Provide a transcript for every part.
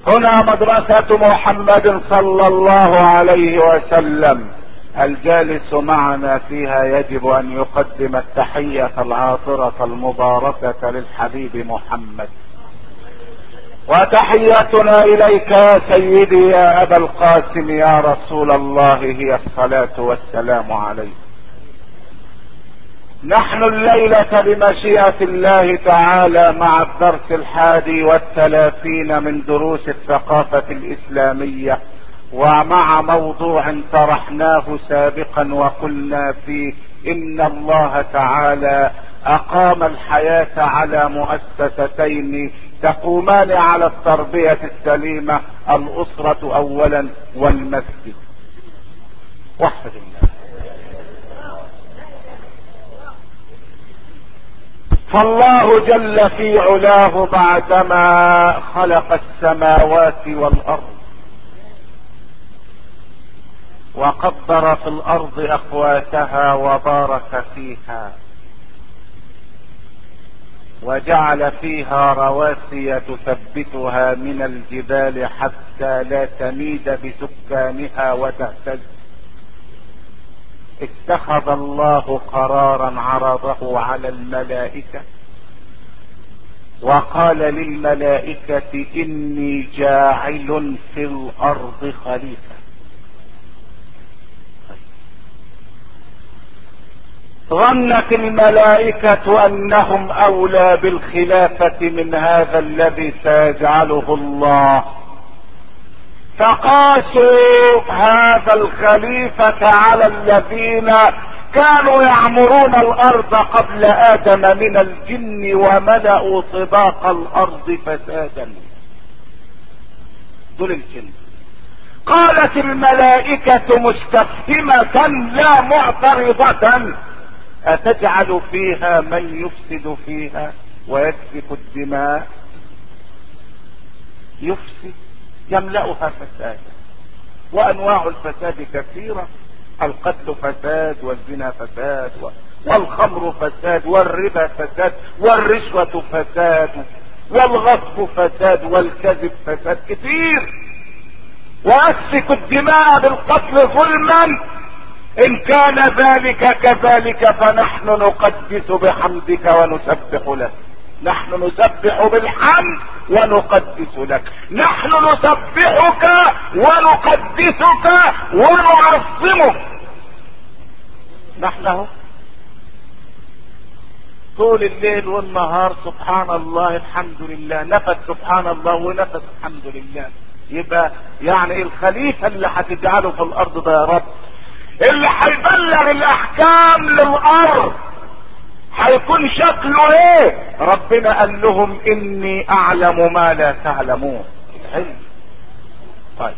هنا مدرسة محمد صلى الله عليه وسلم الجالس معنا فيها يجب ان يقدم التحية العاطرة المباركة للحبيب محمد وتحيتنا اليك يا سيدي يا ابا القاسم يا رسول الله هي الصلاة والسلام عليك نحن الليلة بمشيئة الله تعالى مع الدرس الحادي والثلاثين من دروس الثقافة الإسلامية ومع موضوع طرحناه سابقا وقلنا فيه إن الله تعالى أقام الحياة على مؤسستين تقومان على التربية السليمة الأسرة أولا والمسجد وحد الله فالله جل في علاه بعدما خلق السماوات والارض وقدر في الارض اقواتها وبارك فيها وجعل فيها رواسي تثبتها من الجبال حتى لا تميد بسكانها وتهتز اتخذ الله قرارا عرضه على الملائكة وقال للملائكة اني جاعل في الارض خليفة ظنت الملائكة انهم اولى بالخلافة من هذا الذي سيجعله الله فقاسوا هذا الخليفة على الذين كانوا يعمرون الارض قبل ادم من الجن وملأوا طباق الارض فسادا دول الجن قالت الملائكة مستفهمة لا معترضة اتجعل فيها من يفسد فيها ويسفك الدماء يفسد يملأها فسادا وانواع الفساد كثيرة القتل فساد والزنا فساد والخمر فساد والربا فساد والرشوة فساد والغصب فساد والكذب فساد كثير واسفك الدماء بالقتل ظلما ان كان ذلك كذلك فنحن نقدس بحمدك ونسبح لك نحن نسبح بالحمد ونقدس لك نحن نسبحك ونقدسك ونعظمك نحن طول الليل والنهار سبحان الله الحمد لله نفس سبحان الله ونفس الحمد لله يبقى يعني الخليفة اللي هتجعله في الارض ده يا رب اللي هيبلغ الاحكام للارض هيكون شكله ايه ربنا قال لهم اني اعلم ما لا تعلمون العلم طيب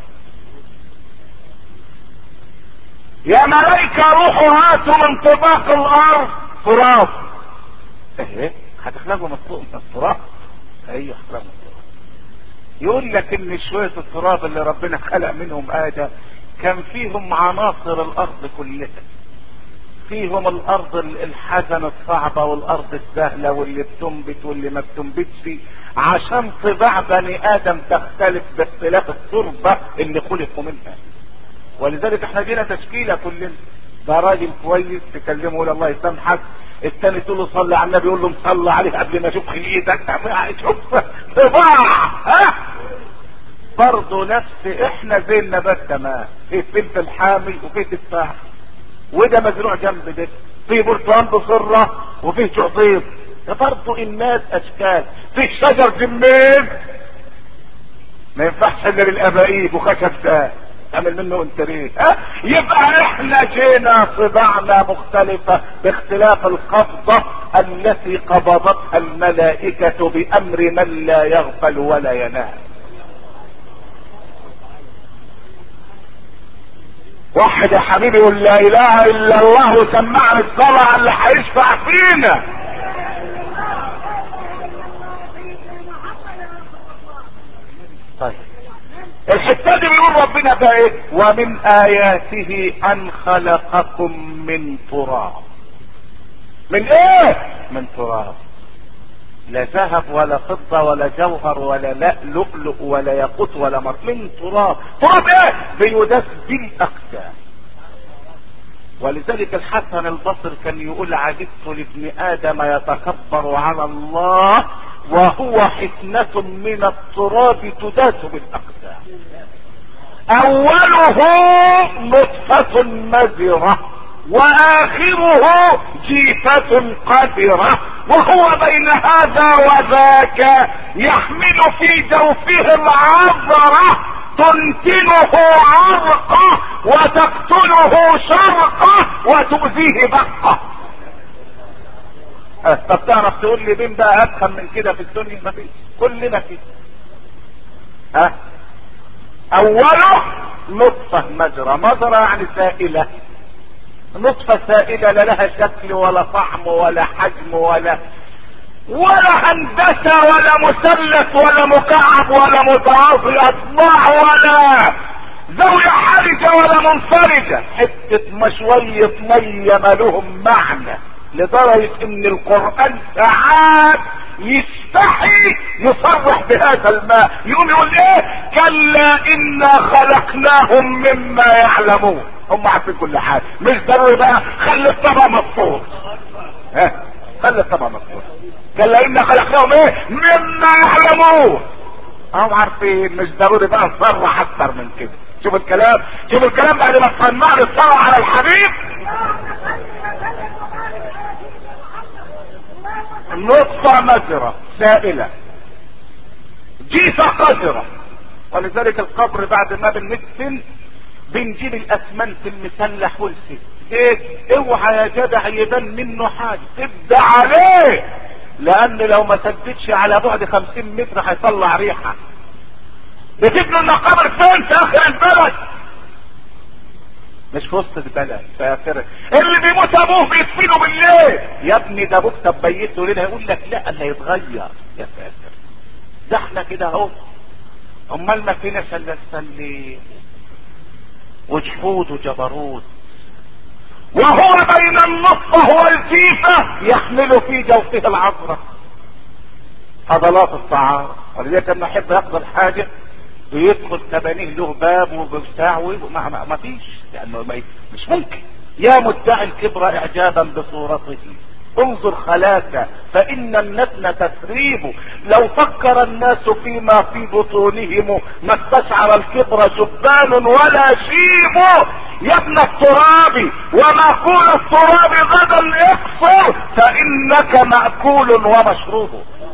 يا ملائكة روحوا هاتوا من طباق الارض تراب ايه هتخلقوا من التراب ايوه هتخلقوا من التراب يقول لك ان شوية التراب اللي ربنا خلق منهم ادم كان فيهم عناصر الارض كلها فيهم الارض الحزن الصعبة والارض السهلة واللي بتنبت واللي ما بتنبتش عشان طباع بني ادم تختلف باختلاف التربة اللي خلقوا منها ولذلك احنا جينا تشكيلة كلنا ده راجل كويس تكلمه يقول الله يسامحك التاني تقول له صلي على النبي يقول له مصلي عليه قبل ما اشوف خلقتك شوف طباع ها برضه نفس احنا زي النبات تمام في فلفل حامي وفي تفاح وده مزروع جنب ده في برتقال بصرة وفيه شعطير ده برضه الناس اشكال في شجر جميل ما ينفعش الا بالابائيب وخشب ساه تعمل منه انت ريه ها يبقى احنا جينا طباعنا مختلفة باختلاف القبضة التي قبضتها الملائكة بامر من لا يغفل ولا ينام واحد يا حبيبي يقول لا اله الا الله وسمعني الصلاة اللي هيشفع فينا طيب الحتة دي بيقول ربنا بقى ايه ومن اياته ان خلقكم من تراب من ايه من تراب لا ذهب ولا فضة ولا جوهر ولا لا لؤلؤ ولا ياقوت ولا مر من تراب تراب ايه بيدس بالاقدام ولذلك الحسن البصري كان يقول عجبت لابن ادم يتكبر على الله وهو حفنة من التراب تداس بالاقدام اوله نطفة مزرة واخره جيفة قذرة وهو بين هذا وذاك يحمل في جوفه العذرة تنتنه عرقة وتقتله شرقة وتؤذيه بقة أه طب تعرف تقول لي مين بقى افهم من كده في الدنيا مفيش كلنا كده ها أه اوله نطفة مجرى مجرى يعني سائلة نطفة سائلة لا لها شكل ولا طعم ولا حجم ولا ولا هندسة ولا مثلث ولا مكعب ولا متعاطي اطباع ولا زاوية حرجة ولا منفرجة حتة مشوية مية ما لهم معنى لدرجة ان القرآن ساعات يستحي يصرح بهذا الماء يقوم يقول ايه كلا انا خلقناهم مما يعلمون هم عارفين كل حاجة مش ضروري بقى خلي الطبق مفطور ها خلي الطبق مفطور كلا انا خلقناهم ايه مما يعلمون هم عارفين مش ضروري بقى نصرح اكتر من كده شوف الكلام شوف الكلام بعد ما تصنعني الصلاة على الحبيب نطفة مزرة سائلة جيفة قذرة ولذلك القبر بعد ما بندفن بنجيب الاسمنت المسلح والسد ايه اوعى يا جدع يبان منه حاجة ابدا عليه لان لو ما سددش على بعد خمسين متر هيطلع ريحة بتبنوا المقابر فين في اخر البلد مش في وسط البلد في اخر اللي بيموت ابوه بيدفنه بالليل يا ابني ده ابوك طب بيته لنا يقول لك لا اللي هيتغير يا ساتر ده احنا كده اهو امال ما فيناش الا نسلي وجحود وجبروت وهو بين النطفة والجيفة يحمل في جوفه العذرة فضلات الطعام ولذلك لما يحب يقضي الحاجة بيدخل تبانيه له باب وبتاع وما ما, ما فيش لانه ما مش ممكن يا مدعي الكبر اعجابا بصورته انظر خلاك فان النتن تسريب لو فكر الناس فيما في بطونهم ما استشعر الكبر جبان ولا شيب يا ابن التراب ومأكول التراب غدا اقصر فانك مأكول ومشروب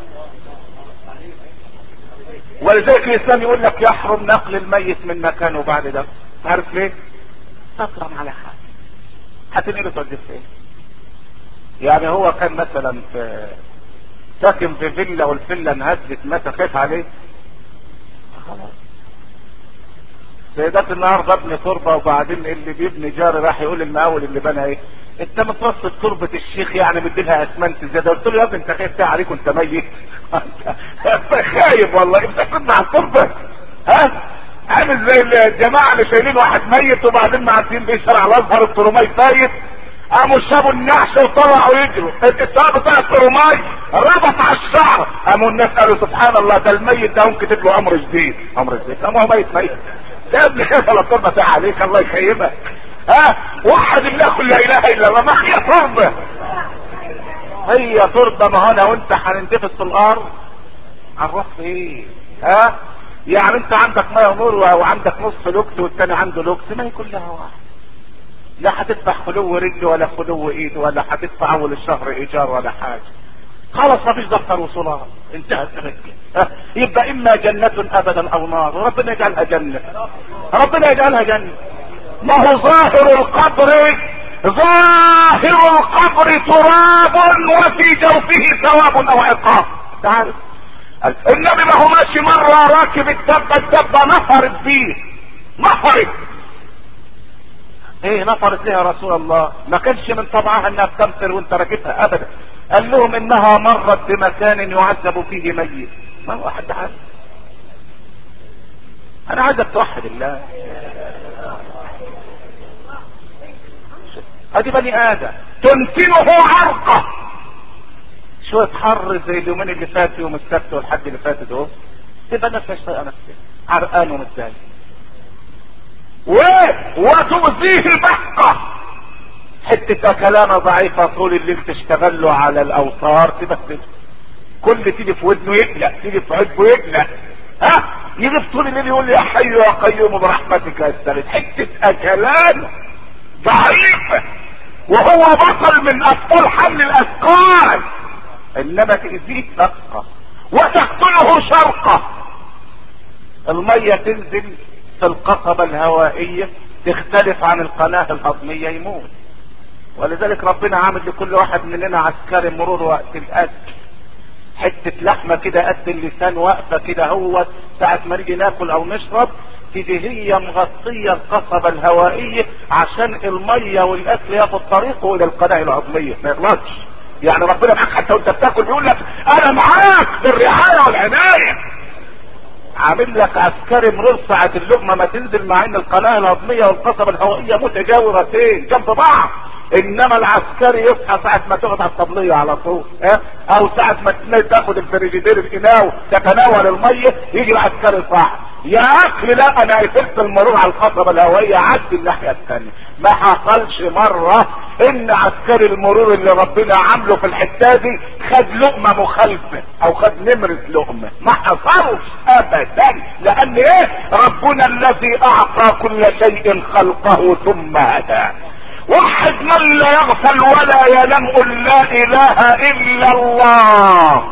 ولذلك الاسلام يقول لك يحرم نقل الميت من مكانه بعد ده عارف ليه تكرم على حال هتنقله توديه فين يعني هو كان مثلا في ساكن في فيلا والفيلا انهدت متى خاف عليه خلاص سيدات النهارده ابني تربه وبعدين اللي بيبني جاري راح يقول المقاول اللي بنى ايه انت متوسط تربه الشيخ يعني مديلها اسمنت زياده قلت له يا ابني انت خايف عليك وانت ميت انت خايف والله انت كنت على التربه ها عامل زي الجماعه اللي شايلين واحد ميت وبعدين معديين بيشرع على الازهر الترماي فايت قاموا شابوا النعش وطلعوا يجروا الكتاب بتاع الترماي ربط على الشعر قاموا الناس قالوا سبحان الله ده الميت ده هم كتب له امر جديد امر جديد قاموا هو ميت ميت ده ابن خيف على التربه بتاع عليك الله يخيبك ها وحد الله لا اله الا الله ما هي تربه هي تربه ما انا وانت هننتفس في الارض هنروح فين ها يعني انت عندك ميه ونور وعندك نص لوكس والتاني عنده لوكس ما هي كلها واحد لا هتدفع خلو رجل ولا خلو ايد ولا هتدفع اول الشهر ايجار ولا حاجه خلاص ما فيش دفتر وصولات انتهت الرجل يبقى اما جنة ابدا او نار وربنا يجعلها جنة ربنا يجعلها جنة ما هو ظاهر القبر ظاهر القبر تراب وفي جوفه ثواب او عقاب تعرف النبي ما هو ماشي مرة راكب الدبة الدبة نفرت فيه نفرت ايه نفرت ليه يا رسول الله ما كانش من طبعها انها بتمطر وانت راكبها ابدا قال لهم انها مرت بمكان يعذب فيه ميت ما هو حد عارف انا عايزك توحد الله ادي بني ادم تنتنه عرقه شوية حر زي اليومين اللي فاتوا يوم السبت والحد اللي فات دول تبقى نفسها طايقة نفسها عرقان ومتضايق و وتؤذيه البحقة حتة كلامة ضعيفة طول الليل تشتغل له على الاوتار تبهدل كل تيجي في ودنه يقلق تيجي في عجبه يقلق ها يجي في طول الليل يقول يا حي يا قيوم برحمتك استغيث حتة اكلان ضعيفة وهو بطل من ابطال حمل الاثقال انما تأذيه دقة وتقتله شرقة المية تنزل في القصبة الهوائية تختلف عن القناة الهضمية يموت ولذلك ربنا عامل لكل واحد مننا عسكري مرور وقت الاكل حتة لحمة كده قد اللسان واقفة كده هو ساعة ما نيجي ناكل او نشرب تيجي هي مغطية القصبة الهوائية عشان المية والاكل ياخد طريقه الى القناة الهضمية ما يغلطش يعني ربنا معاك حتى وانت بتاكل بيقول لك انا معاك في الرعاية والعناية عامل لك عسكري مرور ساعة اللقمة ما تنزل مع ان القناة الهضمية والقصبة الهوائية متجاورتين جنب بعض انما العسكري يصحى ساعة ما تقعد على الطبلية على طول اه او ساعة ما تاخد الفريجيدير الاناو تتناول المية يجي العسكري صح يا اخي لا انا قفلت المرور على القصبة الهوائية عدي الناحية الثانية ما حصلش مرة ان عسكري المرور اللي ربنا عامله في الحتة دي خد لقمة مخالفة او خد نمرة لقمة ما حصلش ابدا لان ايه ربنا الذي اعطى كل شيء خلقه ثم هدى وحد من لا يغفل ولا ينام قل لا اله الا الله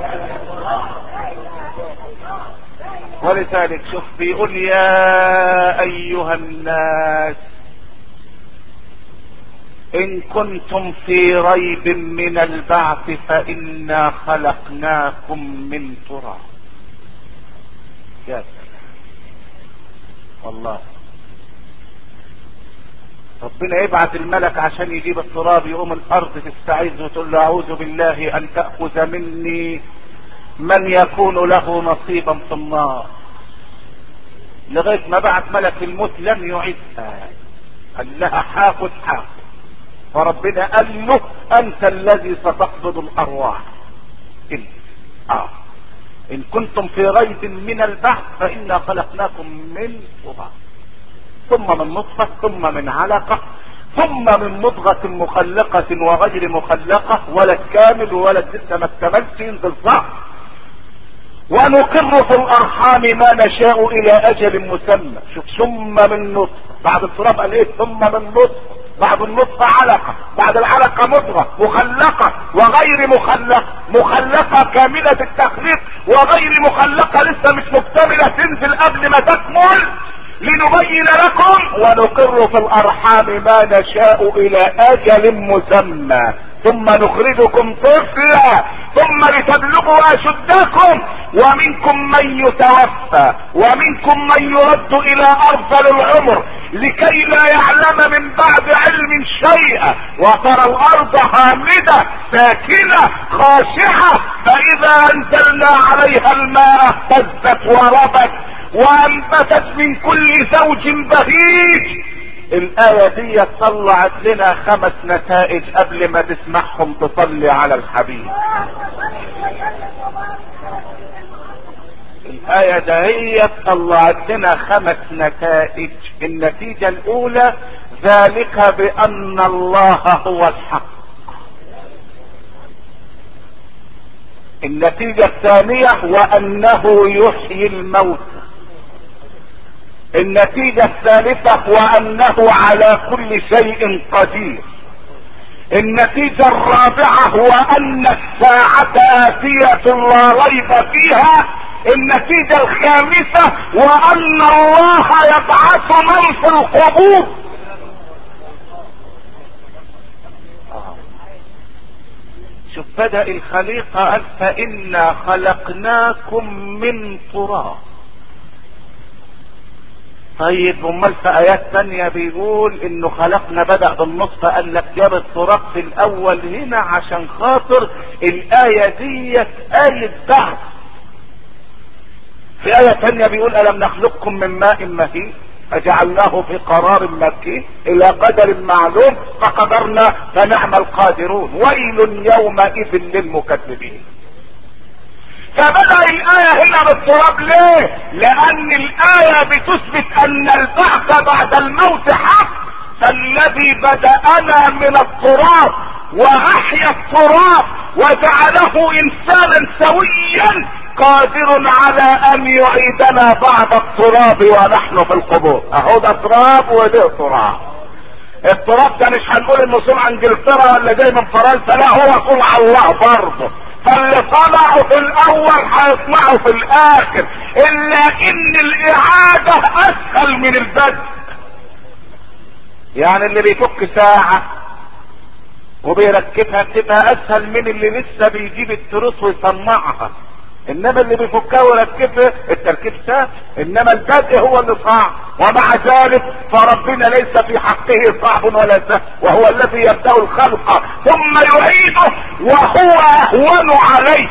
ولذلك شوف بيقول يا ايها الناس ان كنتم في ريب من البعث فانا خلقناكم من تراب يا سلام والله ربنا يبعث الملك عشان يجيب التراب يقوم الارض تستعيذ وتقول له اعوذ بالله ان تاخذ مني من يكون له نصيبا في النار لغايه ما بعت ملك الموت لم يعدها قال لها حاخد حاخد فربنا قال له انت الذي ستقبض الارواح انت اه ان كنتم في ريب من البعث فانا خلقناكم من تراب ثم من نطفة ثم من علقة ثم من مضغة مخلقة وغير مخلقة ولد كامل وولد لسه ما اكتملش ينزل صح ونقر في الارحام ما نشاء الى اجل مسمى شوف ثم من نطفة بعد التراب قال ايه ثم من نطفة بعد النطفة علقة بعد العلقة مضغة مخلقة وغير مخلقة مخلقة كاملة التخليق وغير مخلقة لسه مش مكتملة تنزل قبل ما تكمل لنبين لكم ونقر في الارحام ما نشاء الى اجل مسمى ثم نخرجكم طفلا ثم لتبلغوا اشدكم ومنكم من يتوفى ومنكم من يرد الى ارذل العمر لكي لا يعلم من بعد علم شيئا وترى الارض هامدة ساكنة خاشعة فاذا انزلنا عليها الماء اهتزت وربت وانبتت من كل زوج بهيج الآية دي طلعت لنا خمس نتائج قبل ما تسمعهم تصلي على الحبيب الآية دهيت طلعت لنا خمس نتائج النتيجة الأولى ذلك بأن الله هو الحق النتيجة الثانية وأنه يحيي الموتى النتيجة الثالثة وأنه على كل شيء قدير النتيجة الرابعة هو أن الساعة آتية لا ريب فيها النتيجة الخامسة وأن الله يبعث من في القبور شوف بدأ الخليقة قال فإنا خلقناكم من تراب طيب امال في ايات تانية بيقول انه خلقنا بدأ بالنصف قال لك جاب التراب في الاول هنا عشان خاطر الاية ديت آية بعث في آية تانية بيقول ألم نخلقكم من ماء مهين فجعلناه في قرار مكي الى قدر معلوم فقدرنا فنعم القادرون ويل يومئذ للمكذبين فبدأ الآية هنا بالتراب ليه؟ لأن الآية بتثبت أن البعث بعد الموت حق فالذي بدأنا من التراب وأحيا التراب وجعله إنسانا سويا قادر على أن يعيدنا بعد التراب ونحن في القبور أهو ده تراب وده تراب التراب ده مش هنقول انه صنع انجلترا ولا جاي من فرنسا لا هو صنع الله برضه فاللي صنعوا في الاول هيصنعوا في الاخر الا ان الاعادة اسهل من البدء يعني اللي بيفك ساعة وبيركبها بتبقى اسهل من اللي لسه بيجيب التروس ويصنعها انما اللي بيفكها ويركبها التركيب سهل انما البدء هو اللي صعب ومع ذلك فربنا ليس في حقه صعب ولا سهل وهو الذي يبدا الخلق ثم يعيده وهو اهون عليه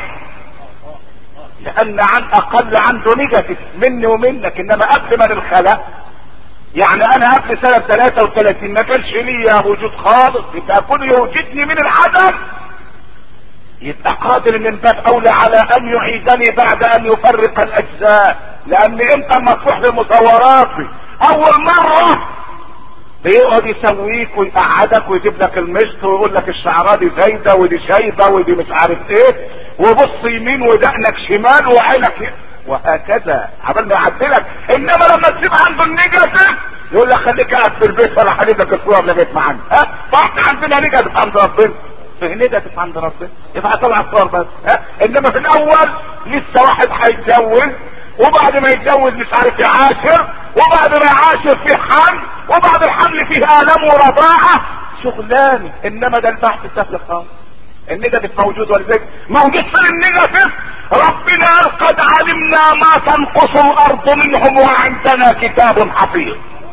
لان عن اقل عنده نيجاتيف مني ومنك انما قبل ما الخلق يعني انا قبل سنة 33 ما كانش ليا وجود خالص يبقى كل يوجدني من العدم يبقى قادر من باب اولى على ان يعيدني بعد ان يفرق الاجزاء لان انت مفتوح لمصوراتي اول مرة بيقعد يسويك ويقعدك ويجيب لك المشط ويقول لك الشعراء دي زايدة ودي شايبة ودي مش عارف ايه وبص يمين ودقنك شمال وعينك وهكذا عبال ما يعدلك انما لما تسيب عنده النيجاتيف يقول لك خليك قاعد في البيت ولا حبيبك الصور لغايه ما عندي ها فاحنا عندنا نيجاتيف عند ربنا في نيجاتيف عند ربنا يبقى طلع الصور بس ها انما في الاول لسه واحد هيتجوز وبعد ما يتجوز مش عارف يعاشر وبعد ما يعاشر فيه حمل وبعد الحمل فيه الام ورضاعه شغلانه انما ده البحث سهل خالص النيجاتيف موجود ولذلك موجود في النيجاتيف ربنا قال قد علمنا ما تنقص الارض منهم وعندنا كتاب حفيظ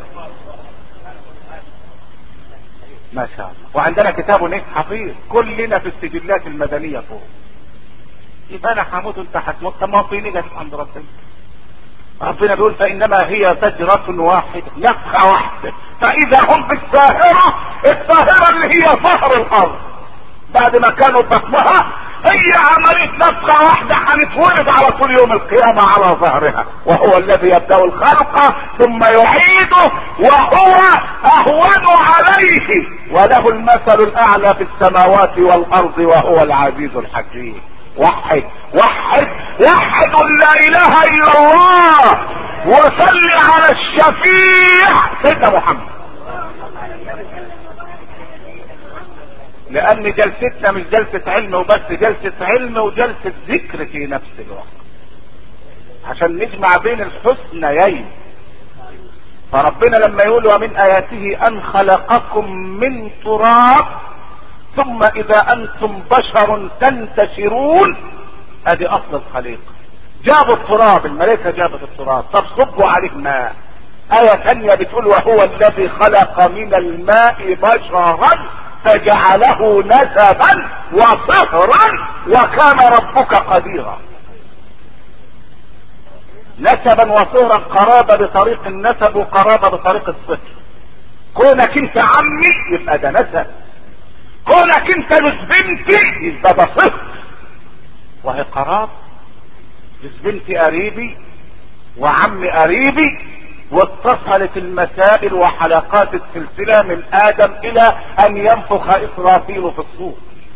ما شاء الله وعندنا كتاب ايه حفيظ كلنا في السجلات المدنية فوق يبقى انا هموت وانت هتموت طب ما هو في نيجاتيف عند ربنا ربنا بيقول فانما هي زجرة واحدة نفخة واحدة فاذا هم في الساهرة الساهرة اللي هي ظهر الارض بعد ما كانوا بطنها هي عملية نفخة واحدة هنتولد على طول يوم القيامة على ظهرها وهو الذي يبدأ الخلق ثم يعيده وهو اهون عليه وله المثل الاعلى في السماوات والارض وهو العزيز الحكيم وحد وحد وحد لا اله الا الله وصل على الشفيع سيدنا محمد لان جلستنا مش جلسة علم وبس جلسة علم وجلسة ذكر في نفس الوقت عشان نجمع بين الحسنيين فربنا لما يقول ومن اياته ان خلقكم من تراب ثم اذا انتم بشر تنتشرون ادي اصل الخليقة جابوا التراب الملائكة جابت التراب طب صبوا عليه ماء آية ثانية بتقول وهو الذي خلق من الماء بشرا فجعله نسبا وصهرا وكان ربك قديرا نسبا وصهرا قرابة بطريق النسب وقرابة بطريق الصهر كونك انت عمي يبقى ده نسب كونك انت جوز بنتي يبقى ده صهر وهي قرابة جوز بنتي قريبي وعمي قريبي واتصلت المسائل وحلقات السلسلة من آدم إلى أن ينفخ إسرافيل في الصور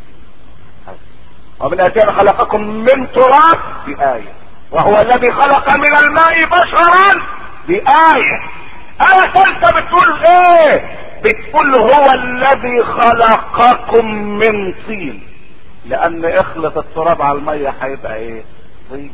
ومن آتين خلقكم من تراب بآية وهو الذي خلق من الماء بشرا بآية آية ثالثة بتقول إيه؟ بتقول هو الذي خلقكم من طين لأن اخلط التراب على المية هيبقى إيه؟ طين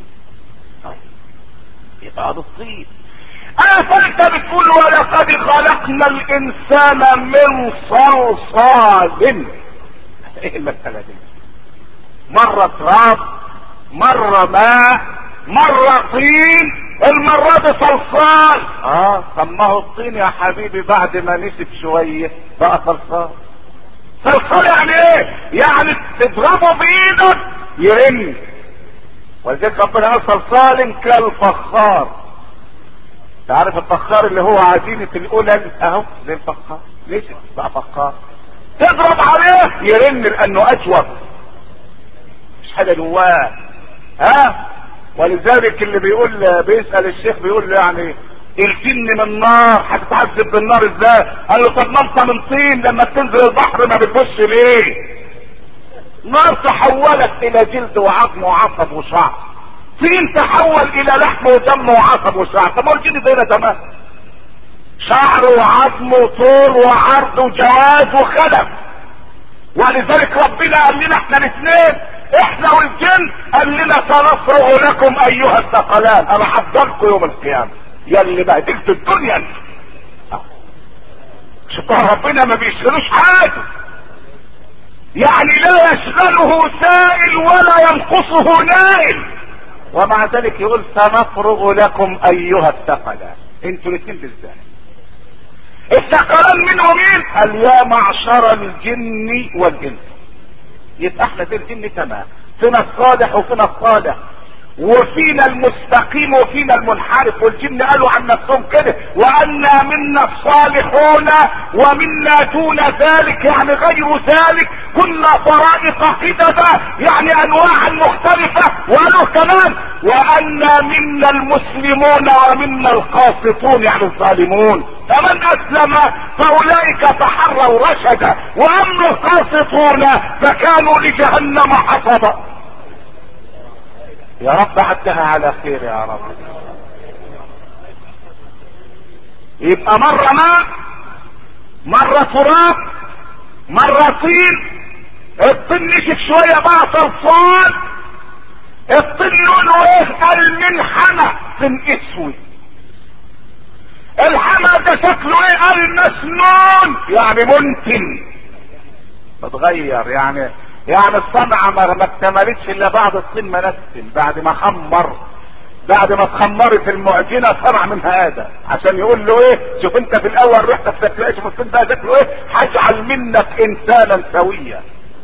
يبقى ده الطين آية ثالثة بتقول ولقد خلقنا الإنسان من صلصال إيه المسألة دي؟ مرة تراب مرة ماء مرة طين المرة دي صلصال اه طب ما هو الطين يا حبيبي بعد ما نشف شوية بقى صلصال صلصال يعني ايه؟ يعني تضربه بايدك يرن ولذلك ربنا قال صلصال كالفخار تعرف الفخار اللي هو عزيمة الأولى اهو زي الفخار ليش بقى فخار تضرب عليه يرن لانه اجود مش حاجه جواه ها ولذلك اللي بيقول بيسال الشيخ بيقول له يعني الجن من نار هتتعذب بالنار ازاي؟ قال له طب ما انت من طين لما تنزل البحر ما بتبص ليه؟ نار تحولت الى جلد وعظم وعصب وشعر طين تحول الى لحم ودم وعصب وشعر طب ما هو الجن زينا تمام شعر وعظم وطول وعرض وجواز وخلف ولذلك ربنا قال لنا احنا الاثنين احنا والجن قال لنا سنفرغ لكم ايها الثقلان انا حضركم يوم القيامه يا اللي بهدلت الدنيا انت شوفوا ربنا ما بيشغلوش حاجه يعني لا يشغله سائل ولا ينقصه نائل ومع ذلك يقول سنفرغ لكم ايها الثقلان انتوا الاثنين بالذات الثقلان منه مين قال يا معشر الجن والانس يبقى احنا في الجن تمام فينا الصالح وفينا الصالح وفينا المستقيم وفينا المنحرف والجن قالوا عن نفسهم كده وانا منا الصالحون ومنا دون ذلك يعني غير ذلك كنا طرائق قددا يعني انواعا مختلفة وقالوا كمان وانا منا المسلمون ومنا القاسطون يعني الظالمون فمن اسلم فاولئك تحروا رشدا واما القاسطون فكانوا لجهنم حطبا يا رب عدها على خير يا رب يبقى مرة ماء مرة تراب مرة طين الطين نشف شوية بقى صلصال الطين لونه ايه المنحنى طين اسود الحمى ده شكله ايه المسنون يعني منتن اتغير يعني يعني الصنعة ما ما اكتملتش الا بعد الطين ما نسل بعد ما خمر بعد ما اتخمرت المعجنة صنع منها هذا عشان يقول له ايه شوف انت في الاول رحت شكله ايه شوف الطين ده شكله ايه هجعل منك انسانا سويا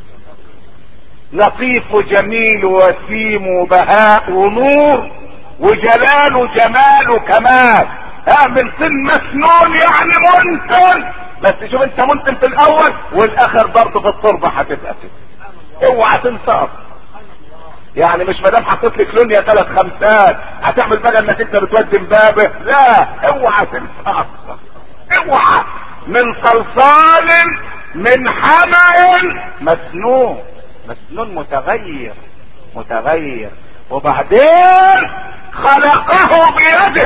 لطيف وجميل وسيم وبهاء ونور وجلال وجمال وكمال اعمل طين مسنون يعني منتن بس شوف انت منتن في الاول والاخر برضه في التربه هتبقى كده اوعى تنسى يعني مش مدام حطيت لك لونيا ثلاث خمسات هتعمل بقى انك انت بتودي امبابه لا اوعى تنسى اوعى من صلصال من حمأ مسنون مسنون متغير متغير وبعدين خلقه بيده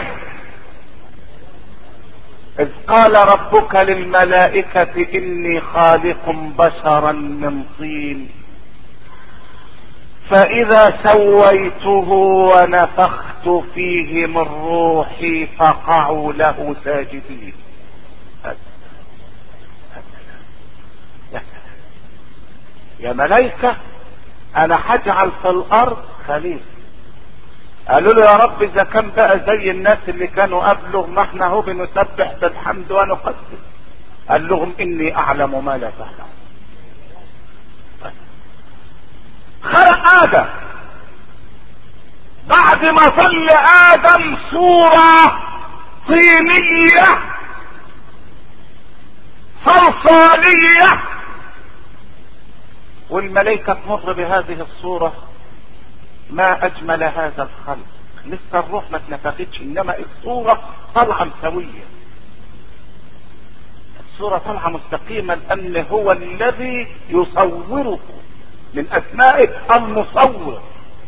إذ قال ربك للملائكة إني خالق بشرا من طين فإذا سويته ونفخت فيه من روحي فقعوا له ساجدين يا ملائكة أنا هجعل في الأرض خليفة قالوا له يا رب اذا كان بقى زي الناس اللي كانوا قبله ما احنا هو بنسبح بالحمد ونقدس قال لهم اني اعلم ما لا تعلم خلق ادم بعد ما ظل ادم صورة طينية صلصالية والملائكة تمر بهذه الصورة ما اجمل هذا الخلق لسه الروح ما اتنفختش انما الصورة طالعة مسوية الصورة طالعة مستقيمة لان هو الذي يصوره من اسمائه المصور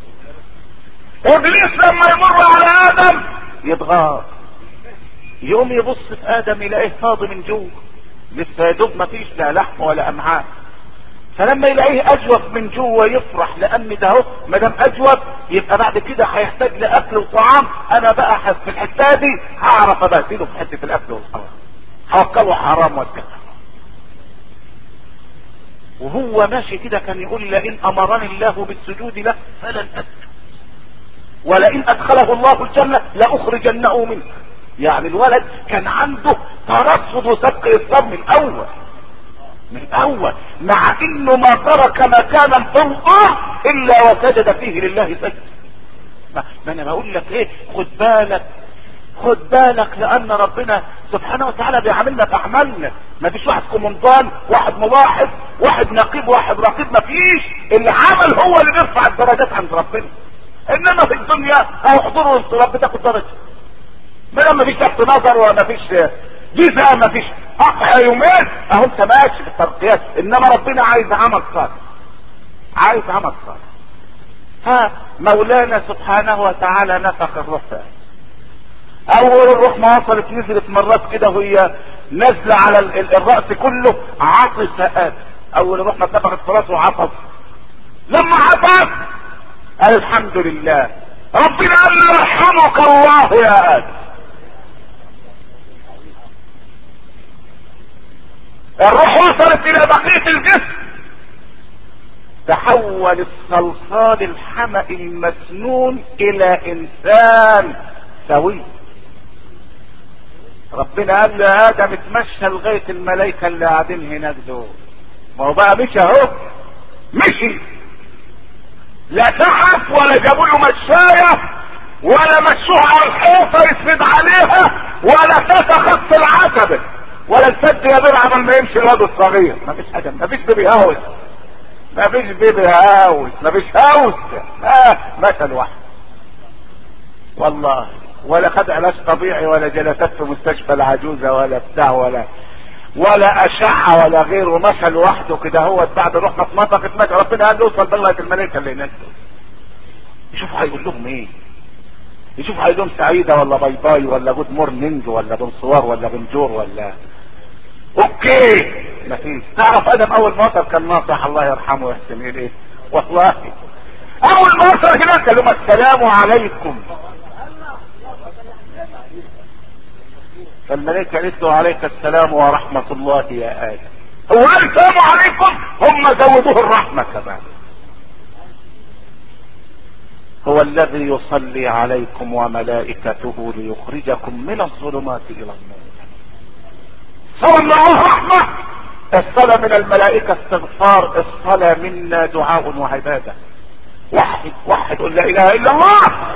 ابليس لما يمر على ادم يتغار يوم يبص في ادم يلاقيه فاضي من جوه لسه يا دوب ما فيش لا لحم ولا امعاء فلما يلاقيه اجوف من جوه يفرح لان ده اهو ما دام اجوف يبقى بعد كده هيحتاج لاكل وطعام انا بقى في الحته دي هعرف ابهدله في حته الاكل والحرام هوكله حرام واتكل وهو ماشي كده كان يقول لئن امرني الله بالسجود له فلن اسجد ولئن ادخله الله الجنه لاخرجنه منه يعني الولد كان عنده ترصد وسبق الصبر من اول من الاول مع انه ما ترك مكانا في الارض الا وسجد فيه لله سجد ما انا بقول لك ايه خد بالك خد بالك لان ربنا سبحانه وتعالى بيعاملنا باعمالنا ما فيش واحد كومندان واحد ملاحظ واحد نقيب واحد رقيب ما فيش اللي عمل هو اللي بيرفع الدرجات عند ربنا انما في الدنيا او حضور وانصراف بتاخد درجه ما لما فيش ضبط نظر وما فيش جزاء ما فيش قطع يومين اهو انت ماشي في الترقيات انما ربنا عايز عمل صالح عايز عمل صالح فمولانا سبحانه وتعالى نفخ الروح اول الروح ما وصلت نزلت مرات كده وهي نازله على الراس كله عطس ادم اول الروح ما اتفقت في راسه عطس لما عطس قال الحمد لله ربنا قال يرحمك الله يا ادم الروح وصلت الى بقيه الجسم تحول الصلصال الحمأ المسنون الى انسان سوي ربنا قال له يا ادم اتمشى لغايه الملائكه اللي قاعدين هناك دول ما هو بقى مشي اهو مشي لا تعب ولا جابوا له مشايه ولا مشوه على الحيطه يسند عليها ولا فات خط العتبه ولا الفد يا بير عمل ما يمشي الواد الصغير ما فيش حاجه ما فيش بيبي هاوس ما فيش بيبي هاوس ما فيش هاوس آه مثل واحد والله ولا خد علاج طبيعي ولا جلسات في مستشفى العجوزة ولا بتاع ولا ولا أشعة ولا غيره مشى لوحده كده هو بعد روح ما اتنطقت ماشي ربنا قال له اوصل بلغة الملائكة اللي هناك يشوفوا هيقول لهم ايه يشوفوا هيقول لهم سعيدة ولا باي باي ولا جود مورنينج ولا بنصوار ولا بنجور ولا اوكي مفيش تعرف ادم اول ما وصل كان ناصح الله يرحمه ويحسن اليه والله اول ما وصل هناك قال لهم السلام عليكم فالملائكة قالت له عليك السلام ورحمة الله يا آدم هو قال السلام عليكم هم زودوه الرحمة كمان هو الذي يصلي عليكم وملائكته ليخرجكم من الظلمات الى النور صلى الله رحمة الصلاة من الملائكة استغفار الصلاة منا دعاء وعبادة وحد وحد قل لا اله الا الله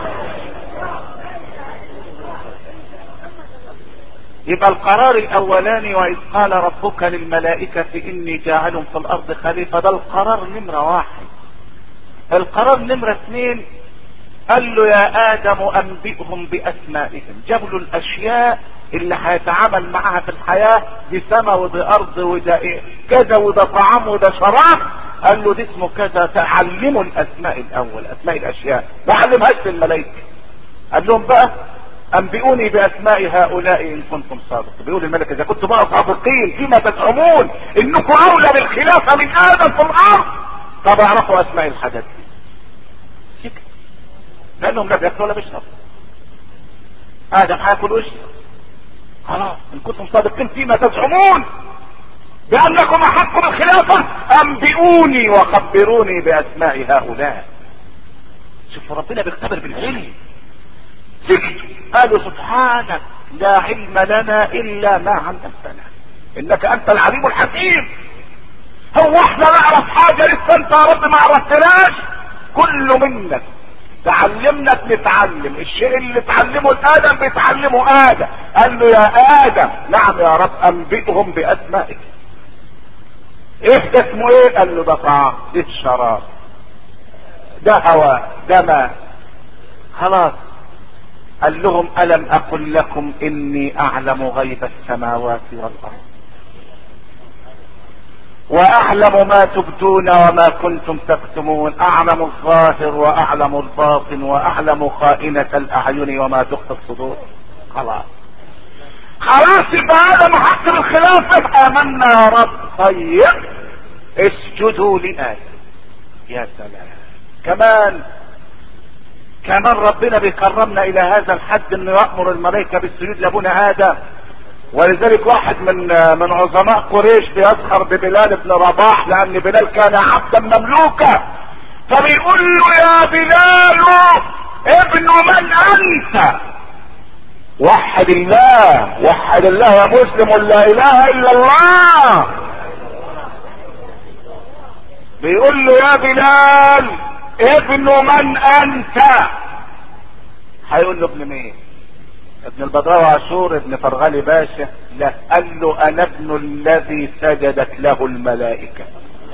يبقى القرار الاولاني واذ قال ربك للملائكة اني جاعل في الارض خليفة ده القرار نمرة واحد القرار نمرة اثنين قال له يا ادم انبئهم باسمائهم جاب له الاشياء اللي هيتعامل معها في الحياة دي سما ودي ارض وده إيه كذا وده طعام وده شراب قال له دي اسمه كذا تعلموا الاسماء الاول اسماء الاشياء ما علمهاش للملائكة قال لهم بقى انبئوني باسماء هؤلاء ان كنتم صادقين بيقول الملك اذا كنتم بقى صادقين فيما تزعمون انكم اولى بالخلافه من ادم في الارض طب اعرفوا اسماء الحاجات دي سكت لانهم لا بياكلوا ولا بيشربوا ادم هياكل ويشرب خلاص ان كنتم صادقين فيما تزعمون بانكم احق بالخلافه انبئوني وخبروني باسماء هؤلاء شوفوا ربنا بيختبر بالعلم سكت قالوا سبحانك لا علم لنا الا ما علمتنا انك انت العليم الحكيم هو احنا نعرف حاجة لسه انت يا رب ما عرفتناش كله منك تعلمنا بنتعلم الشيء اللي تعلمه الادم بيتعلمه ادم قال له يا ادم نعم يا رب انبئهم باسمائك ايه ده اسمه ايه قال له ده طعام ده شراب ده هواء ده ماء خلاص قال لهم الم اقل لكم اني اعلم غيب السماوات والارض واعلم ما تبدون وما كنتم تكتمون اعلم الظاهر واعلم الباطن واعلم خائنة الاعين وما تخفي الصدور خلاص خلاص يبقى هذا محق الخلافة امنا يا رب طيب اسجدوا لآدم يا سلام كمان كمان ربنا بيكرمنا الى هذا الحد انه يامر الملائكه بالسجود لابونا ادم ولذلك واحد من من عظماء قريش بيسخر ببلال بن رباح لان بلال كان عبدا مملوكا فبيقول له يا بلال ابن من انت وحد الله وحد الله يا مسلم لا اله الا الله بيقول له يا بلال ابن من انت هيقول له ابن مين ابن البدراوي عاشور ابن فرغلي باشا لا قال له انا ابن الذي سجدت له الملائكة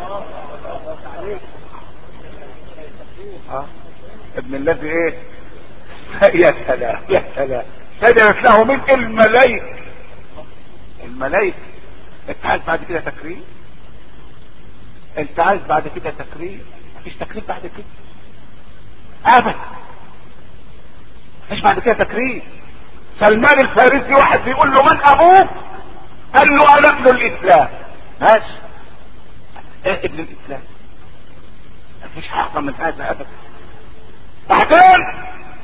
اه ابن الذي ايه يا سلام يا سلام سجدت له من الملائكة الملائكة انت عايز بعد كده تكريم انت عايز بعد كده تكريم مفيش تكريم بعد كده ابدا مفيش بعد كده تكريم سلمان الفارسي واحد بيقول له من ابوك قال له انا ابن الاسلام ماشي ايه ابن الاسلام مفيش احسن من هذا ابدا بعدين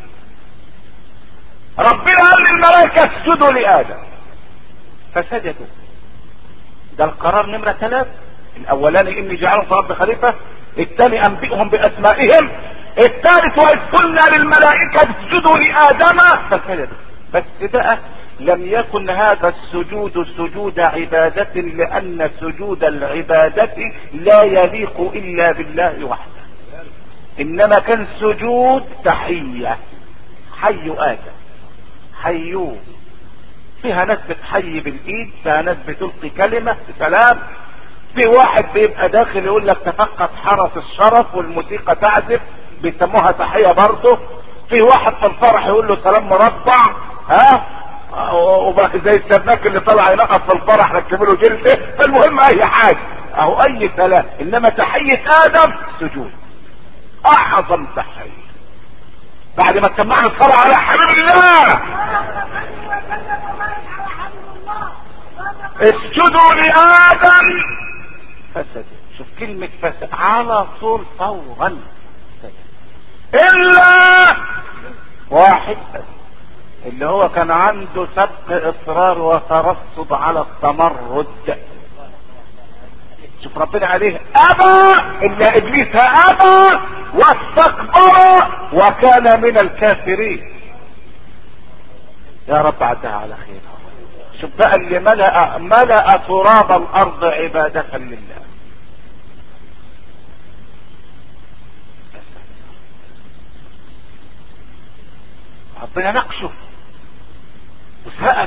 ربنا قال للملائكة اسجدوا لآدم فسجدوا ده القرار نمرة ثلاث الاولاني اني جعلهم في رب خليفة الثاني انبئهم باسمائهم الثالث واذ قلنا للملائكة اسجدوا لآدم فسجدوا بس بقى لم يكن هذا السجود سجود عبادة لأن سجود العبادة لا يليق إلا بالله وحده إنما كان سجود تحية حي آدم حيوه فيها ناس بتحيي بالإيد فيها ناس بتلقي كلمة بسلام في واحد بيبقى داخل يقول لك تفقد حرس الشرف والموسيقى تعزف بيسموها تحية برضه في واحد في الفرح يقول له سلام مربع ها وبقى زي السباك اللي طلع ينقص في الفرح ركبوا له جلده فالمهم اي حاجه اهو اي سلام انما تحيه ادم سجود اعظم تحيه بعد ما سمعنا الصلاه على حبيب الله اسجدوا لادم فسد شوف كلمه فسد على طول فورا الا واحد بس اللي هو كان عنده سبق اصرار وترصد على التمرد شوف ربنا عليه ابى الا ابليس ابى واستكبر وكان من الكافرين يا رب عدها على خير شوف بقى اللي ملأ ملأ تراب الارض عبادة لله ربنا نقشه وسأل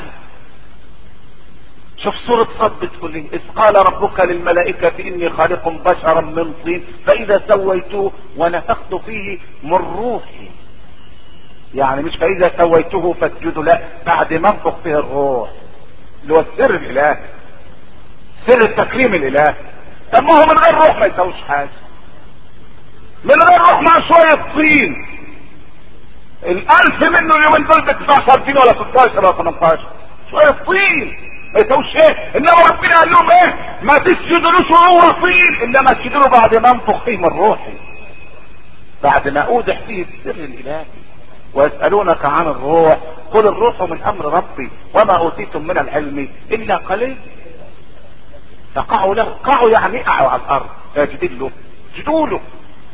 شوف سورة صد بتقول ايه اذ قال ربك للملائكة اني خالق بشرا من طين فاذا سويته ونفخت فيه من روحي يعني مش فاذا سويته فاسجدوا لا بعد ما انفخ فيه الروح اللي هو السر الالهي سر التكريم الالهي طب ما هو من غير روح ما يسويش حاجه من غير روح مع شويه طين الالف منه اليومين دول ب 19 طين ولا 16 ولا 18 شويه طين ما يسويش ايه انما ربنا قال لهم ايه ما تسجدلوش وهو طين انما اسجدوا له بعد ما انفخ فيه من روحي بعد ما اوضح فيه السر الالهي ويسألونك عن الروح قل الروح من امر ربي وما اوتيتم من العلم الا قليل فقعوا له قعوا يعني قعوا على الارض ساجدين له سجدوا له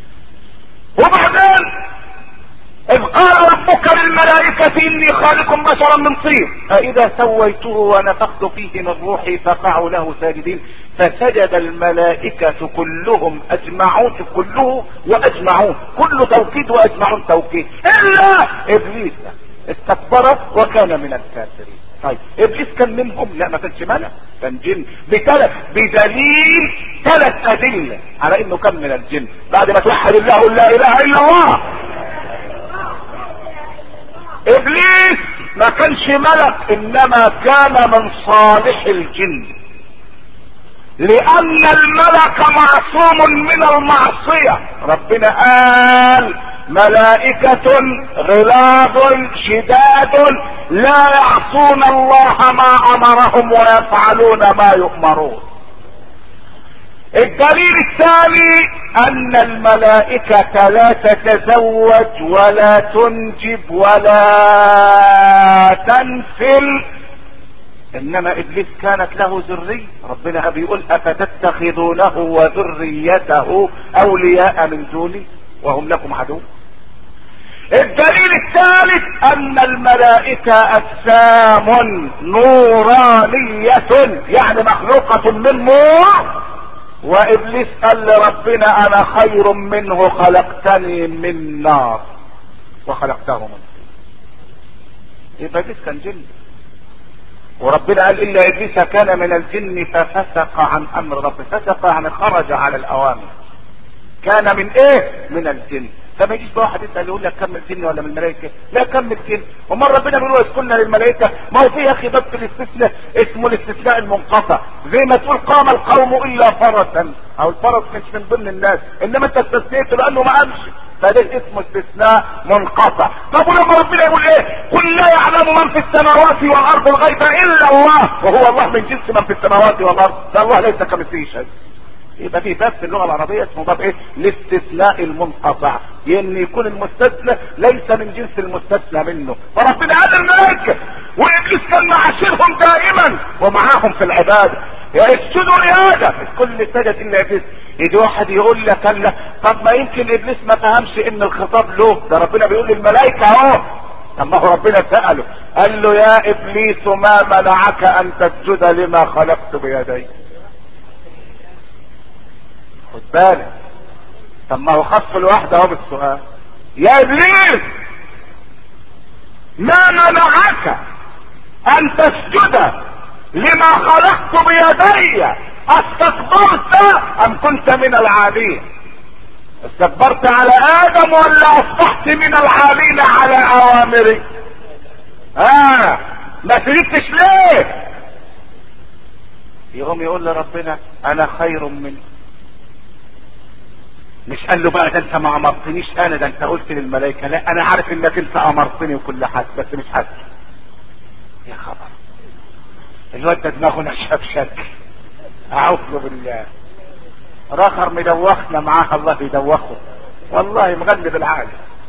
وبعدين إذ قال ربك للملائكة إني خالق بشرا من طين فإذا سويته ونفخت فيه من روحي فقعوا له ساجدين فسجد الملائكة كلهم أجمعون كله وأجمعون كل توكيد وأجمعون توكيد إلا إبليس استكبر وكان من الكافرين طيب ابليس كان منهم لا ما كانش ملك كان جن بثلاث بدليل ثلاث ادله على انه كان من الجن بعد ما توحد الله قل لا اله الا الله ابليس ما كانش ملك انما كان من صالح الجن لان الملك معصوم من المعصية ربنا قال ملائكة غلاظ شداد لا يعصون الله ما امرهم ويفعلون ما يؤمرون الدليل الثاني ان الملائكة لا تتزوج ولا تنجب ولا تنفل انما ابليس كانت له ذرية ربنا بيقول افتتخذونه وذريته اولياء من دوني وهم لكم عدو الدليل الثالث ان الملائكة اجسام نورانية يعني مخلوقة من نور وابليس قال لربنا انا خير منه خلقتني من نار وخلقته من يبقى ابليس كان جن وربنا قال الا ابليس كان من الجن ففسق عن امر ربه فسق يعني خرج على الاوامر كان من ايه من الجن فما يجيش بقى واحد يسال يقول لك كم الجن ولا من الملائكه لا كم الجن ومره ربنا بيقول ويسكننا للملائكه ما هو في يا اخي بس الاستثناء اسمه الاستثناء المنقطع زي ما تقول قام القوم الا فرسا او الفرس مش من ضمن الناس انما انت استثنيته لانه ما قامش فده اسمه استثناء منقطع طب ولما ربنا يقول ايه قل لا يعلم من في السماوات والارض الغيب الا الله وهو الله من جنس من في السماوات والارض ده الله ليس كمثله شيء يبقى في باب في اللغه العربيه اسمه باب ايه الاستثناء المنقطع ان يكون المستثنى ليس من جنس المستثنى منه فربنا قال الملائكه وابليس كان معاشرهم دائما ومعاهم في العباده يا اسجدوا لادم الكل سجد الا ابليس يجي واحد يقول لك قال طب ما يمكن ابليس ما فهمش ان الخطاب له ده ربنا بيقول للملائكه اهو طب ما هو ربنا ساله قال له يا ابليس ما منعك ان تسجد لما خلقت بيدي خد بالك طب ما هو خصف الواحد اهو بالسؤال يا ابليس ما منعك ان تسجد لما خلقت بيدي استكبرت ام كنت من العالين استكبرت على ادم ولا اصبحت من العالين على اوامري اه ما سجدتش ليه يقوم يقول لربنا انا خير منك مش قال له بقى ده انت ما امرتنيش انا ده انت قلت للملائكه لا انا عارف انك انت امرتني وكل حاجه بس مش حاسس يا خبر الواد ده دماغه نشف شكل اعوذ بالله راخر مدوخنا معاه الله يدوخه والله مغلب العالم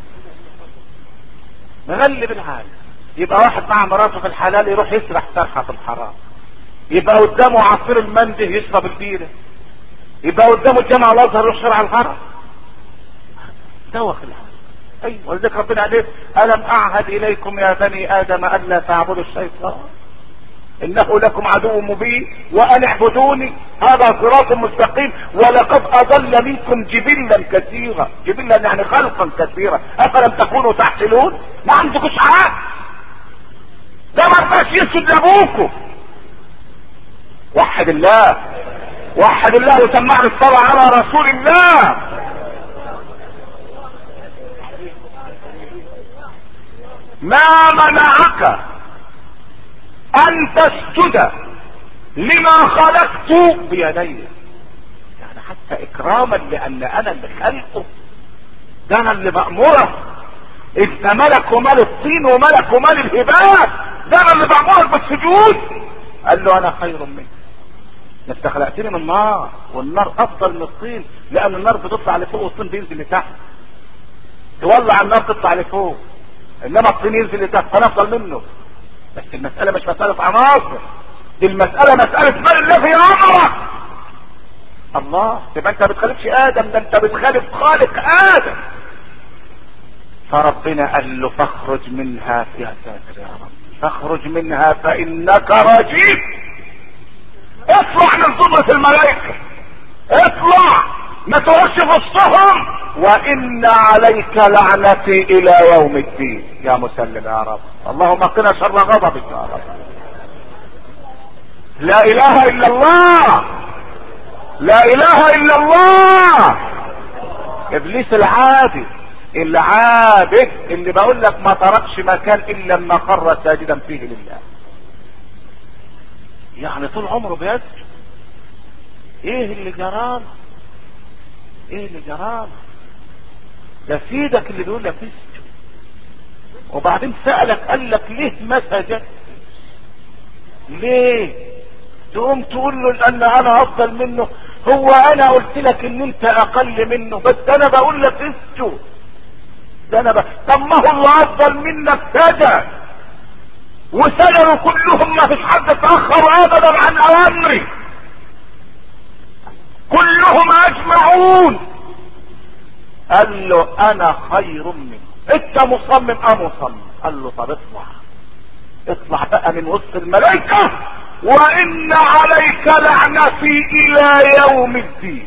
مغلب العالم يبقى واحد مع مراته في الحلال يروح يسرح سرحه في الحرام يبقى قدامه عصير المنده يشرب البيره يبقى قدامه الجامعة الازهر يروح شرع الغرب دوخ العالم ايوه ولذلك ربنا عليه الم اعهد اليكم يا بني ادم الا تعبدوا الشيطان انه لكم عدو مبين وان اعبدوني هذا صراط مستقيم ولقد اضل منكم جبلا كثيرا جبلا يعني خلقا كثيرا افلم تكونوا تعقلون ما عندكوش عقل ده ما رضاش يسجد لابوكم وحد الله وحد الله وسمعني الصلاة على رسول الله ما منعك ان تسجد لما خلقت بيدي يعني حتى اكراما لان انا اللي خلقه ده انا اللي مأموره انت ملك ومال الطين وملك ومال الهبات ده انا اللي بأمرك بالسجود قال له انا خير منك انت خلقتني من النار والنار افضل من الطين لان النار بتطلع لفوق والطين بينزل لتحت تولع النار تطلع لفوق انما الطين ينزل لتحت فانا افضل منه بس المسألة مش مسألة عناصر دي المسألة مسألة من الذي امرك الله يبقى انت بتخالفش ادم ده انت بتخالف خالق ادم فربنا قال له فاخرج منها يا ساتر يا رب فاخرج منها فانك رجيم اطلع من زمرة الملائكة اطلع ما تقعدش في وسطهم وان عليك لعنتي الى يوم الدين يا مسلم يا رب اللهم قنا شر غضبك يا رب لا اله الا الله لا اله الا الله ابليس العادي العابد اللي بقول لك ما تركش مكان الا لما خر ساجدا فيه لله يعني طول عمره بيسجد ايه اللي جرال ايه اللي جرال ده سيدك اللي بيقول لك اسجد وبعدين سألك قال لك ليه ما سجدت ليه تقوم تقول له لان انا افضل منه هو انا قلت لك ان انت اقل منه بس انا بقول لك اسجد ده انا ب... طب ما هو اللي افضل منك سجد وسجدوا كلهم ما فيش حد اتاخر ابدا عن اوامري كلهم اجمعون قال له انا خير منك انت مصمم ام مصمم قال له طب اطلع اطلع بقى من وسط الملائكة وان عليك لعنتي الى يوم الدين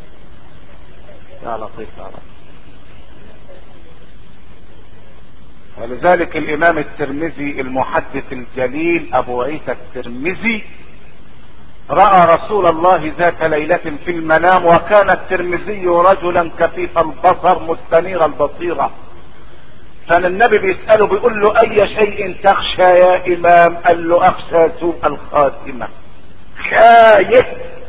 يا لطيف يا رب ولذلك الامام الترمذي المحدث الجليل ابو عيسى الترمذي راى رسول الله ذات ليله في المنام وكان الترمذي رجلا كثيف البصر مستنير البصيره كان النبي بيساله بيقول له اي شيء تخشى يا امام قال له اخشى سوء الخاتمه خايف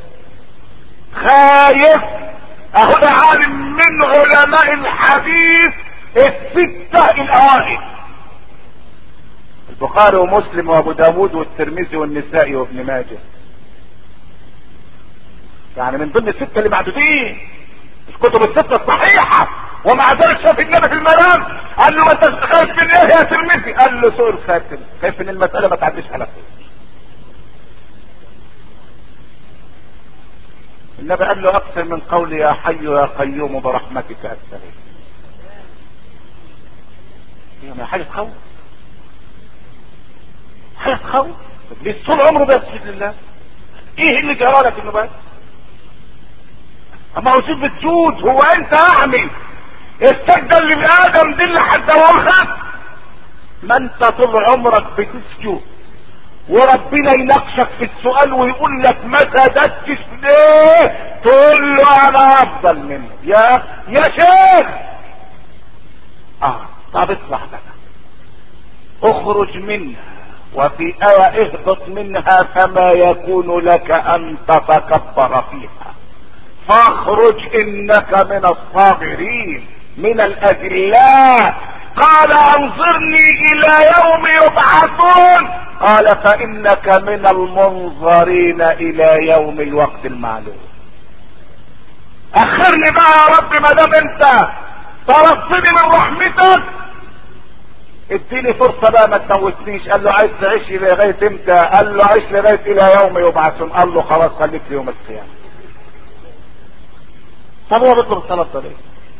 خايف اهو ده عالم من علماء الحديث الستة الاوائل البخاري ومسلم وابو داود والترمذي والنسائي وابن ماجه يعني من ضمن الستة اللي معدودين الكتب الستة الصحيحة ومع ذلك شاف النبي في المنام قال له ما انت خايف من ايه يا ترمذي قال له سوء الخاتم خايف ان المسألة ما تعديش على خير النبي قال له اكثر من قولي يا حي يا قيوم برحمتك استغيث هي ما حاجه تخوف حاجه تخوف ليه طول عمره بيسجد لله ايه اللي جرى لك انه بس اما هو سيب بتسود هو انت اعمي السجده اللي بادم دي اللي حد واخد ما انت طول عمرك بتسجد وربنا يناقشك في السؤال ويقول لك ما سددتش ليه تقول له انا افضل منه يا يا شيخ اه طب اطلع بقى اخرج منها وفي آية اهبط منها فما يكون لك ان تتكبر فيها فاخرج انك من الصاغرين من الاجلاء قال انظرني الى يوم يبعثون قال فانك من المنظرين الى يوم الوقت المعلوم اخرني بقى يا رب ما دام انت طردتني من رحمتك اديني فرصة بقى ما تموتنيش قال له عايز تعيش لغاية امتى قال له عيش لغاية الى يوم يبعثون قال له خلاص خليك في يوم القيامة طب هو بيطلب الصلاة ليه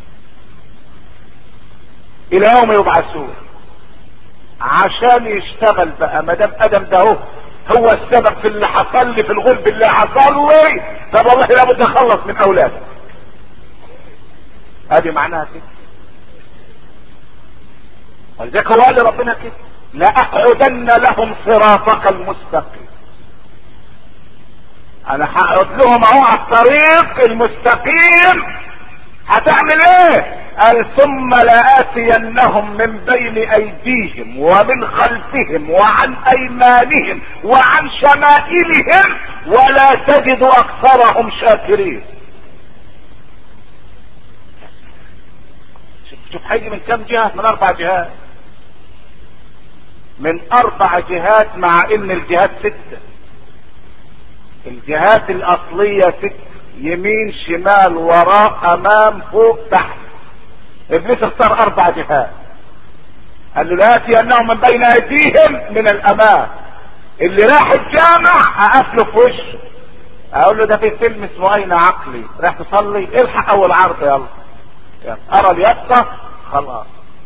الى يوم يبعثون عشان يشتغل بقى ما دام ادم ده هو هو السبب في اللي حصل لي في الغلب اللي حصل لي طب والله لابد اخلص من اولادي ادي معناها كده ولذلك هو قال لربنا كده لاقعدن لهم صراطك المستقيم انا هقعد لهم اهو على الطريق المستقيم هتعمل ايه قال ثم لآتينهم من بين ايديهم ومن خلفهم وعن ايمانهم وعن شمائلهم ولا تجد اكثرهم شاكرين شوف هيجي من كم جهة من اربع جهات من اربع جهات مع ان الجهات ستة الجهات الاصلية ستة يمين شمال وراء امام فوق تحت ابليس اختار اربع جهات قال له لاتي انهم من بين ايديهم من الامام اللي راح الجامع اقفله في وشه اقول له ده في فيلم اسمه اين عقلي راح تصلي الحق اول عرض يلا يلا ارى اليسطة خلاص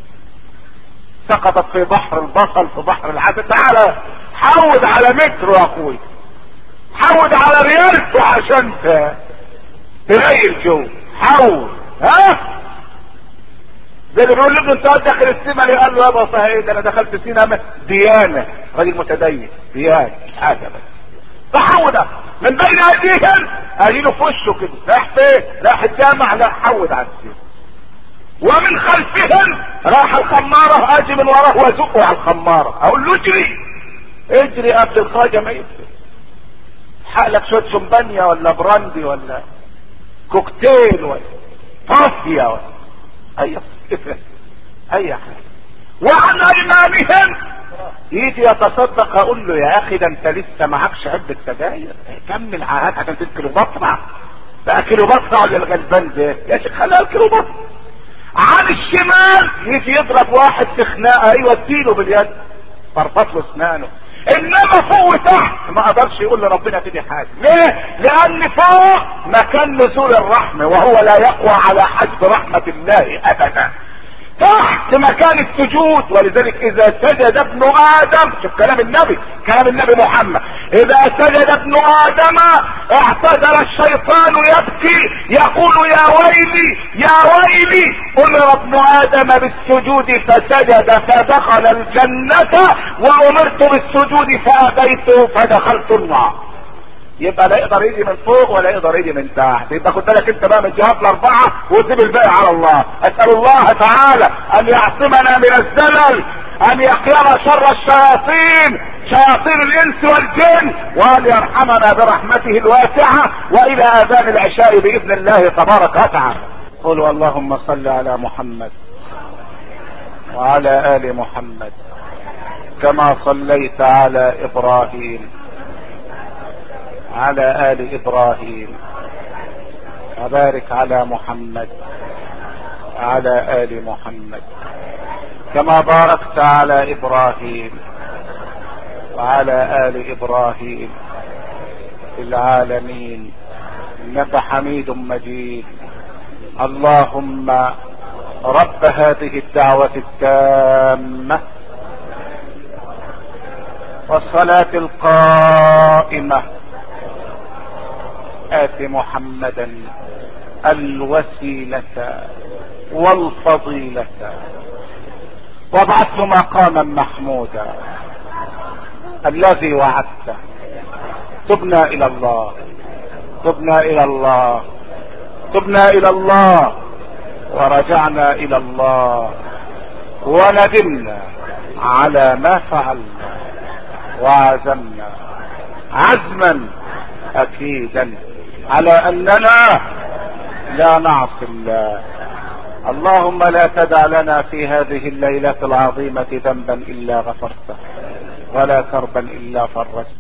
سقطت في بحر البصل في بحر العسل تعالى حود على متر يا اخوي حود على ريالته عشان تغير جو حول ها زي اللي بيقول له انت داخل السينما قال له يابا صحيح ده انا دخلت سينما ديانه راجل متدين ديانه حاجه بس فحود من بين ايديهم قايله في وشه كده راح فين؟ راح الجامع لا حود على السينما ومن خلفهم راح الخمارة اجي من وراه وازقه على الخمارة اقول له اجري اجري قبل الخواجة ما يفرق حقلك شوية شمبانيا ولا براندي ولا كوكتيل ولا طافية ولا اي اي حاجة وعن ايمانهم يجي يتصدق اقول له يا اخي ده انت لسه معكش علبة سجاير كمل عهات عشان تدخل بطرع بقى كيلو بطرع ولا الغلبان ده يا شيخ خليها كيلو بطرع عن الشمال يجي يضرب واحد في خناقه ايوه اديله باليد فرفط له اسنانه انما فوق وتحت ما قدرش يقول لربنا تدي حاجه ليه لان فوق مكان نزول الرحمه وهو لا يقوى على حجب رحمه الله ابدا تحت مكان السجود ولذلك اذا سجد ابن ادم شوف كلام النبي كلام النبي محمد اذا سجد ابن ادم اعتذر الشيطان يبكي يقول يا ويلي يا ويلي امر ابن ادم بالسجود فسجد فدخل الجنة وامرت بالسجود فابيت فدخلت النار يبقى لا يقدر يجي من فوق ولا يقدر يجي من تحت يبقى خد بالك انت بقى من الجهات الاربعه وسيب الباقي على الله اسال الله تعالى ان يعصمنا من الزلل ان يقينا شر الشياطين شياطين الانس والجن وان يرحمنا برحمته الواسعه والى اذان العشاء باذن الله تبارك وتعالى قولوا اللهم صل على محمد وعلى ال محمد كما صليت على ابراهيم على ال ابراهيم وبارك على محمد وعلى ال محمد كما باركت على ابراهيم وعلى ال ابراهيم في العالمين انك حميد مجيد اللهم رب هذه الدعوه التامه والصلاه القائمه آت محمدا الوسيلة والفضيلة وابعثه مقاما محمودا الذي وعدته تبنا الى الله تبنا الى الله تبنا الى الله ورجعنا الى الله وندمنا على ما فعلنا وعزمنا عزما اكيدا على اننا لا نعصي الله اللهم لا تدع لنا في هذه الليلة العظيمة ذنبا الا غفرته ولا كربا الا فرجته